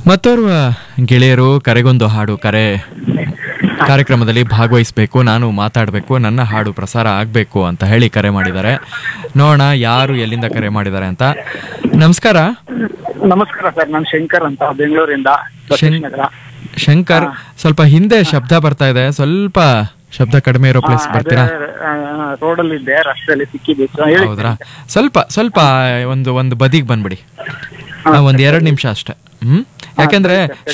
ಮತ್ತೋರ್ವ ಗೆಳೆಯರು ಕರೆಗೊಂದು ಹಾಡು ಕರೆ ಕಾರ್ಯಕ್ರಮದಲ್ಲಿ ಭಾಗವಹಿಸಬೇಕು ನಾನು ಮಾತಾಡಬೇಕು ನನ್ನ ಹಾಡು ಪ್ರಸಾರ ಆಗಬೇಕು ಅಂತ ಹೇಳಿ ಕರೆ ಮಾಡಿದ್ದಾರೆ ನೋಡೋಣ ಯಾರು ಎಲ್ಲಿಂದ ಕರೆ ಮಾಡಿದ್ದಾರೆ ಅಂತ ನಮಸ್ಕಾರ ನಮಸ್ಕಾರ ಸರ್ ನಾನು ಶಂಕರ್ ಅಂತ ಬೆಂಗಳೂರಿಂದ ಶಂ- ನಗರ ಶಂಕರ್ ಸ್ವಲ್ಪ ಹಿಂದೆ ಶಬ್ದ ಬರ್ತಾ ಇದೆ ಸ್ವಲ್ಪ ಶಬ್ದ ಕಡಿಮೆ ಇರೋ ಪ್ಲೇಸ್ ಬರ್ತೀರಾ ರೋಡಲ್ಲಿ ಇದ್ದೆ ರಸ್ತೆಯಲ್ಲಿ ಸಿಕ್ಕಿದ್ದು ಹೇಳಿ ಹೌದ್ರಾ ಸ್ವಲ್ಪ ಸ್ವಲ್ಪ ಒಂದು ಒಂದು ಬದಿಗೆ ಬಂದ್ಬಿಡಿ ಆ, ಒಂದ್ ಎರಡು ನಿಮಿಷ ಅಷ್ಟೇ ಹ್ಮ್ ಯಾಕಂದ್ರೆ